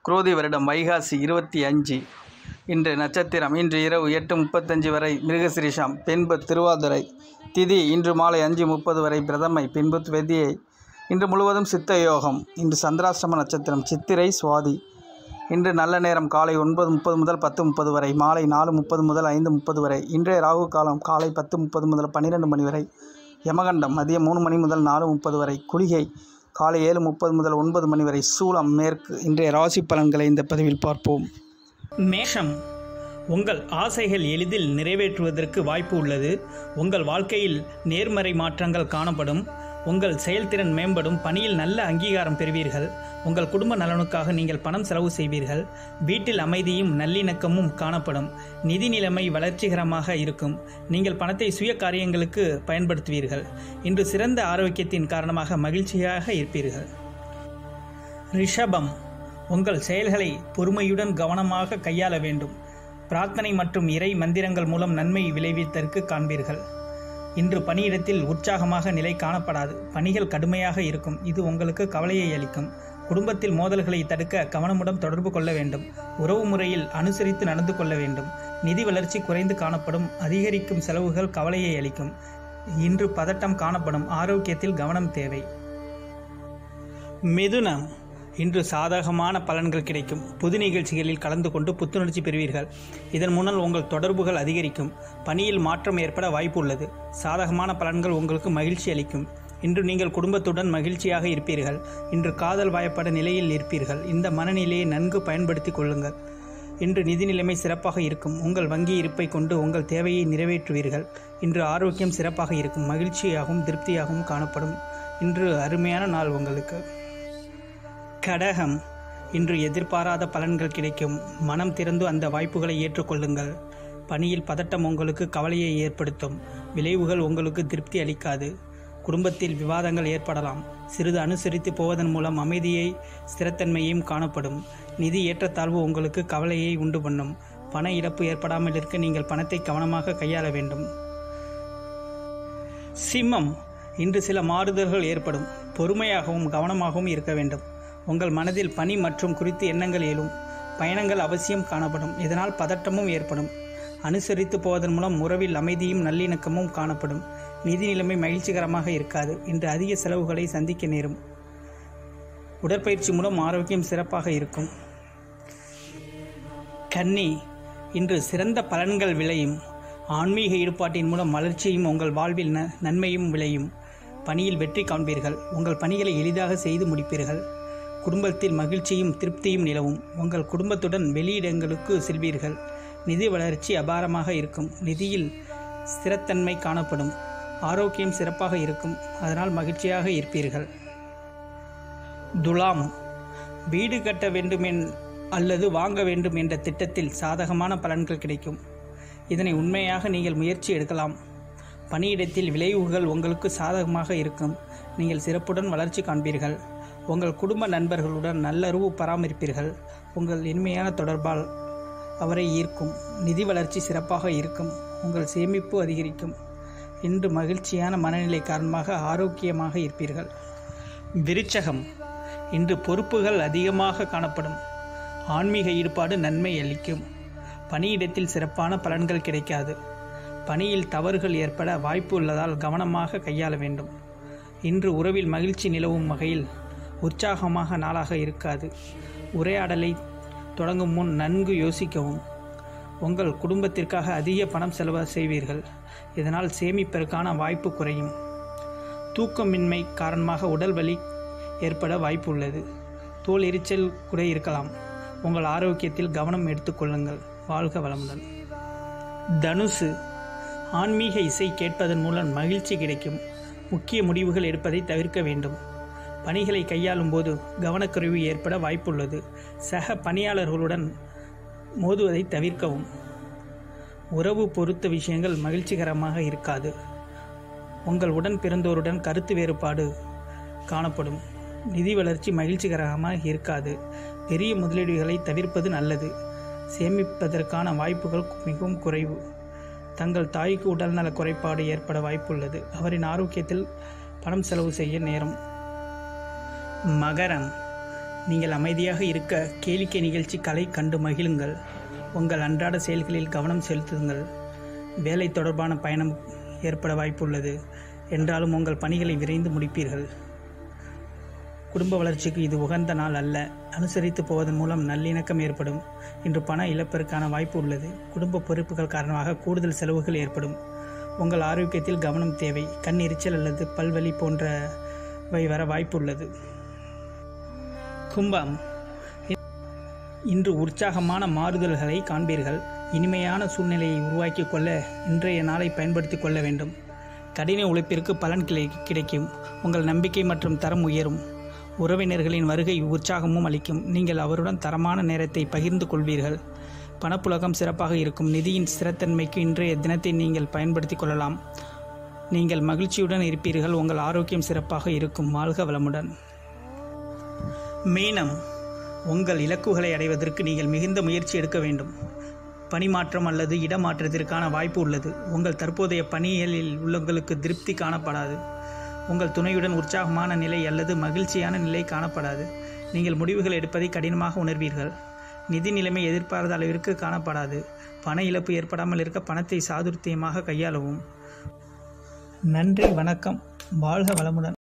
குரோதி வருடம் வைகாசி இருபத்தி அஞ்சு இன்று நட்சத்திரம் இன்று இரவு எட்டு முப்பத்தஞ்சு வரை மிருகசிரீஷம் பின்பு திருவாதிரை திதி இன்று மாலை அஞ்சு முப்பது வரை பிரதமை பின்பு வெதியை இன்று முழுவதும் சித்த யோகம் இன்று சந்திராஷ்டம நட்சத்திரம் சித்திரை சுவாதி இன்று நல்ல நேரம் காலை ஒன்பது முப்பது முதல் பத்து முப்பது வரை மாலை நாலு முப்பது முதல் ஐந்து முப்பது வரை இன்றைய ராகு காலம் காலை பத்து முப்பது முதல் பன்னிரெண்டு மணி வரை யமகண்டம் மதியம் மூணு மணி முதல் நாலு முப்பது வரை குளிகை காலை ஏழு முப்பது முதல் ஒன்பது மணி வரை சூலம் மேற்கு இன்றைய ராசி பலன்களை இந்த பதிவில் பார்ப்போம் மேஷம் உங்கள் ஆசைகள் எளிதில் நிறைவேற்றுவதற்கு வாய்ப்பு உள்ளது உங்கள் வாழ்க்கையில் நேர்மறை மாற்றங்கள் காணப்படும் உங்கள் செயல்திறன் மேம்படும் பணியில் நல்ல அங்கீகாரம் பெறுவீர்கள் உங்கள் குடும்ப நலனுக்காக நீங்கள் பணம் செலவு செய்வீர்கள் வீட்டில் அமைதியும் நல்லிணக்கமும் காணப்படும் நிதி நிலைமை வளர்ச்சிகரமாக இருக்கும் நீங்கள் பணத்தை சுய காரியங்களுக்கு பயன்படுத்துவீர்கள் இன்று சிறந்த ஆரோக்கியத்தின் காரணமாக மகிழ்ச்சியாக இருப்பீர்கள் ரிஷபம் உங்கள் செயல்களை பொறுமையுடன் கவனமாக கையாள வேண்டும் பிரார்த்தனை மற்றும் இறை மந்திரங்கள் மூலம் நன்மை விளைவித்தற்கு காண்பீர்கள் இன்று பணியிடத்தில் உற்சாகமாக நிலை காணப்படாது பணிகள் கடுமையாக இருக்கும் இது உங்களுக்கு கவலையை அளிக்கும் குடும்பத்தில் மோதல்களை தடுக்க கவனமுடன் தொடர்பு கொள்ள வேண்டும் உறவு முறையில் அனுசரித்து நடந்து கொள்ள வேண்டும் நிதி வளர்ச்சி குறைந்து காணப்படும் அதிகரிக்கும் செலவுகள் கவலையை அளிக்கும் இன்று பதட்டம் காணப்படும் ஆரோக்கியத்தில் கவனம் தேவை மிதுனம் இன்று சாதகமான பலன்கள் கிடைக்கும் புது நிகழ்ச்சிகளில் கலந்து கொண்டு புத்துணர்ச்சி பெறுவீர்கள் இதன் முன்னால் உங்கள் தொடர்புகள் அதிகரிக்கும் பணியில் மாற்றம் ஏற்பட வாய்ப்பு உள்ளது சாதகமான பலன்கள் உங்களுக்கு மகிழ்ச்சி அளிக்கும் இன்று நீங்கள் குடும்பத்துடன் மகிழ்ச்சியாக இருப்பீர்கள் இன்று காதல் வாயப்பட நிலையில் இருப்பீர்கள் இந்த மனநிலையை நன்கு பயன்படுத்திக் கொள்ளுங்கள் இன்று நிதி நிலைமை சிறப்பாக இருக்கும் உங்கள் வங்கி இருப்பை கொண்டு உங்கள் தேவையை நிறைவேற்றுவீர்கள் இன்று ஆரோக்கியம் சிறப்பாக இருக்கும் மகிழ்ச்சியாகவும் திருப்தியாகவும் காணப்படும் இன்று அருமையான நாள் உங்களுக்கு கடகம் இன்று எதிர்பாராத பலன்கள் கிடைக்கும் மனம் திறந்து அந்த வாய்ப்புகளை ஏற்றுக்கொள்ளுங்கள் பணியில் பதட்டம் உங்களுக்கு கவலையை ஏற்படுத்தும் விளைவுகள் உங்களுக்கு திருப்தி அளிக்காது குடும்பத்தில் விவாதங்கள் ஏற்படலாம் சிறிது அனுசரித்து போவதன் மூலம் அமைதியை ஸ்திரத்தன்மையும் காணப்படும் நிதி ஏற்றத்தாழ்வு உங்களுக்கு கவலையை உண்டு பண்ணும் பண இழப்பு ஏற்படாமல் இருக்க நீங்கள் பணத்தை கவனமாக கையாள வேண்டும் சிம்மம் இன்று சில மாறுதல்கள் ஏற்படும் பொறுமையாகவும் கவனமாகவும் இருக்க வேண்டும் உங்கள் மனதில் பணி மற்றும் குறித்து எண்ணங்கள் எழும் பயணங்கள் அவசியம் காணப்படும் இதனால் பதட்டமும் ஏற்படும் அனுசரித்து போவதன் மூலம் உறவில் அமைதியும் நல்லிணக்கமும் காணப்படும் நிதி நிலைமை மகிழ்ச்சிகரமாக இருக்காது இன்று அதிக செலவுகளை சந்திக்க நேரும் உடற்பயிற்சி மூலம் ஆரோக்கியம் சிறப்பாக இருக்கும் கன்னி இன்று சிறந்த பலன்கள் விளையும் ஆன்மீக ஈடுபாட்டின் மூலம் வளர்ச்சியும் உங்கள் வாழ்வில் ந நன்மையும் விளையும் பணியில் வெற்றி காண்பீர்கள் உங்கள் பணிகளை எளிதாக செய்து முடிப்பீர்கள் குடும்பத்தில் மகிழ்ச்சியும் திருப்தியும் நிலவும் உங்கள் குடும்பத்துடன் வெளியிடங்களுக்கு செல்வீர்கள் நிதி வளர்ச்சி அபாரமாக இருக்கும் நிதியில் ஸ்திரத்தன்மை காணப்படும் ஆரோக்கியம் சிறப்பாக இருக்கும் அதனால் மகிழ்ச்சியாக இருப்பீர்கள் துலாம் வீடு கட்ட வேண்டுமென் அல்லது வாங்க வேண்டும் என்ற திட்டத்தில் சாதகமான பலன்கள் கிடைக்கும் இதனை உண்மையாக நீங்கள் முயற்சி எடுக்கலாம் பணியிடத்தில் விளைவுகள் உங்களுக்கு சாதகமாக இருக்கும் நீங்கள் சிறப்புடன் வளர்ச்சி காண்பீர்கள் உங்கள் குடும்ப நண்பர்களுடன் நல்லுறவு பராமரிப்பீர்கள் உங்கள் இனிமையான தொடர்பால் அவரை ஈர்க்கும் நிதி வளர்ச்சி சிறப்பாக இருக்கும் உங்கள் சேமிப்பு அதிகரிக்கும் இன்று மகிழ்ச்சியான மனநிலை காரணமாக ஆரோக்கியமாக இருப்பீர்கள் விருச்சகம் இன்று பொறுப்புகள் அதிகமாக காணப்படும் ஆன்மீக ஈடுபாடு நன்மை அளிக்கும் பணியிடத்தில் சிறப்பான பலன்கள் கிடைக்காது பணியில் தவறுகள் ஏற்பட வாய்ப்பு உள்ளதால் கவனமாக கையாள வேண்டும் இன்று உறவில் மகிழ்ச்சி நிலவும் வகையில் உற்சாகமாக நாளாக இருக்காது உரையாடலை தொடங்கும் முன் நன்கு யோசிக்கவும் உங்கள் குடும்பத்திற்காக அதிக பணம் செலவு செய்வீர்கள் இதனால் சேமிப்பதற்கான வாய்ப்பு குறையும் தூக்கமின்மை காரணமாக உடல் வலி ஏற்பட வாய்ப்பு உள்ளது தோல் எரிச்சல் கூட இருக்கலாம் உங்கள் ஆரோக்கியத்தில் கவனம் எடுத்துக்கொள்ளுங்கள் வாழ்க வளமுடன் தனுசு ஆன்மீக இசை கேட்பதன் மூலம் மகிழ்ச்சி கிடைக்கும் முக்கிய முடிவுகள் எடுப்பதை தவிர்க்க வேண்டும் பணிகளை கையாளும் போது கவனக்குறைவு ஏற்பட வாய்ப்புள்ளது சக பணியாளர்களுடன் மோதுவதை தவிர்க்கவும் உறவு பொறுத்த விஷயங்கள் மகிழ்ச்சிகரமாக இருக்காது உங்கள் உடன் பிறந்தோருடன் கருத்து வேறுபாடு காணப்படும் நிதி வளர்ச்சி மகிழ்ச்சிகரமாக இருக்காது பெரிய முதலீடுகளை தவிர்ப்பது நல்லது சேமிப்பதற்கான வாய்ப்புகள் மிகவும் குறைவு தங்கள் தாய்க்கு உடல்நல குறைபாடு ஏற்பட வாய்ப்புள்ளது அவரின் ஆரோக்கியத்தில் பணம் செலவு செய்ய நேரும் மகரம் நீங்கள் அமைதியாக இருக்க கேளிக்கை நிகழ்ச்சி கலை கண்டு மகிழுங்கள் உங்கள் அன்றாட செயல்களில் கவனம் செலுத்துங்கள் வேலை தொடர்பான பயணம் ஏற்பட வாய்ப்புள்ளது என்றாலும் உங்கள் பணிகளை விரைந்து முடிப்பீர்கள் குடும்ப வளர்ச்சிக்கு இது உகந்த நாள் அல்ல அனுசரித்து போவதன் மூலம் நல்லிணக்கம் ஏற்படும் இன்று பண இழப்பிற்கான வாய்ப்பு உள்ளது குடும்ப பொறுப்புகள் காரணமாக கூடுதல் செலவுகள் ஏற்படும் உங்கள் ஆரோக்கியத்தில் கவனம் தேவை கண் எரிச்சல் அல்லது பல்வலி போன்றவை வர வாய்ப்பு உள்ளது கும்பம் இன்று உற்சாகமான மாறுதல்களை காண்பீர்கள் இனிமையான சூழ்நிலையை உருவாக்கிக் கொள்ள இன்றைய நாளை பயன்படுத்திக் கொள்ள வேண்டும் கடின உழைப்பிற்கு பலன் கிடை கிடைக்கும் உங்கள் நம்பிக்கை மற்றும் தரம் உயரும் உறவினர்களின் வருகை உற்சாகமும் அளிக்கும் நீங்கள் அவருடன் தரமான நேரத்தை பகிர்ந்து கொள்வீர்கள் பணப்புழக்கம் சிறப்பாக இருக்கும் நிதியின் ஸ்திரத்தன்மைக்கு இன்றைய தினத்தை நீங்கள் பயன்படுத்திக் கொள்ளலாம் நீங்கள் மகிழ்ச்சியுடன் இருப்பீர்கள் உங்கள் ஆரோக்கியம் சிறப்பாக இருக்கும் வாழ்க வளமுடன் மீனம் உங்கள் இலக்குகளை அடைவதற்கு நீங்கள் மிகுந்த முயற்சி எடுக்க வேண்டும் பணிமாற்றம் அல்லது இடமாற்றத்திற்கான வாய்ப்பு உள்ளது உங்கள் தற்போதைய பணிகளில் உள்ளவங்களுக்கு திருப்தி காணப்படாது உங்கள் துணையுடன் உற்சாகமான நிலை அல்லது மகிழ்ச்சியான நிலை காணப்படாது நீங்கள் முடிவுகள் எடுப்பதை கடினமாக உணர்வீர்கள் நிதி நிலைமை எதிர்பாராத அளவிற்கு காணப்படாது பண இழப்பு ஏற்படாமல் இருக்க பணத்தை சாதுர்த்தியமாக கையாளவும் நன்றி வணக்கம் வாழ்க வளமுடன்